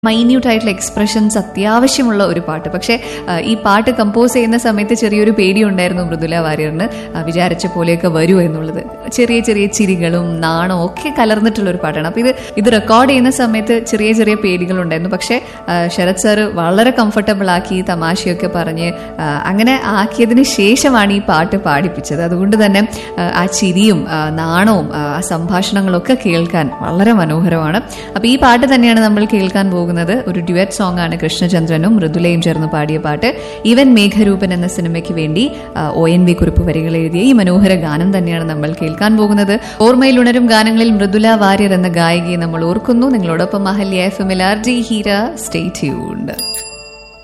minute ആയിട്ടുള്ള expressions അത്യാവശ്യമുള്ള ഒരു പാട്ട് പക്ഷേ ആ, ഈ പാട്ട് കമ്പോസ് ചെയ്യുന്ന സമയത്ത് ചെറിയൊരു പേടിയുണ്ടായിരുന്നു മൃദുല വാര്യറിന് ആ, വിചാരിച്ച പോലെയൊക്കെ വരുമോ എന്നുള്ളത് ചെറിയ ചെറിയ ചിരികളും നാണവും ഒക്കെ കലർന്നിട്ടുള്ള ഒരു പാട്ടാണ് അപ്പോൾ ഇത് ഇത് റെക്കോർഡ് ചെയ്യുന്ന സമയത്ത് ചെറിയ ചെറിയ പേടികളുണ്ടായിരുന്നു പക്ഷേ ആ, ശരത് സാറ് വളരെ കംഫർട്ടബിൾ ആക്കി തമാശയൊക്കെ പറഞ്ഞ് ആ, അങ്ങനെ ആക്കിയതിന് ശേഷമാണ് ഈ പാട്ട് പാടിപ്പിച്ചത് അതുകൊണ്ട് തന്നെ ആ, ആ ചിരിയും ആ, നാണവും ആ ആ സംഭാഷണങ്ങളൊക്കെ കേൾക്കാൻ വളരെ മനോഹരമാണ് അപ്പോൾ ഈ പാട്ട് തന്നെയാണ് നമ്മൾ കേൾക്കാൻ പോകുന്നത് ഒരു ഡ്യുവറ്റ് സോങ് ആണ് കൃഷ്ണചന്ദ്രനും മൃദുലയും ചേർന്ന് പാടിയ പാട്ട് ഈവൻ മേഘരൂപൻ എന്ന സിനിമയ്ക്ക് വേണ്ടി ആ, ഒ എൻ വി കുറിപ്പ് വരികൾ എഴുതിയ ഈ മനോഹര ഗാനം തന്നെയാണ് നമ്മൾ കേൾക്കാൻ പോകുന്നത് ഓർമ്മയിൽ ഉണരും ഗാനങ്ങളിൽ മൃദുല വാര്യർ എന്ന ഗായികയെ നമ്മൾ ഓർക്കുന്നു നിങ്ങളോടൊപ്പം അഹല്യ എഫ് എമ്മിൽ R G Heera stay tuned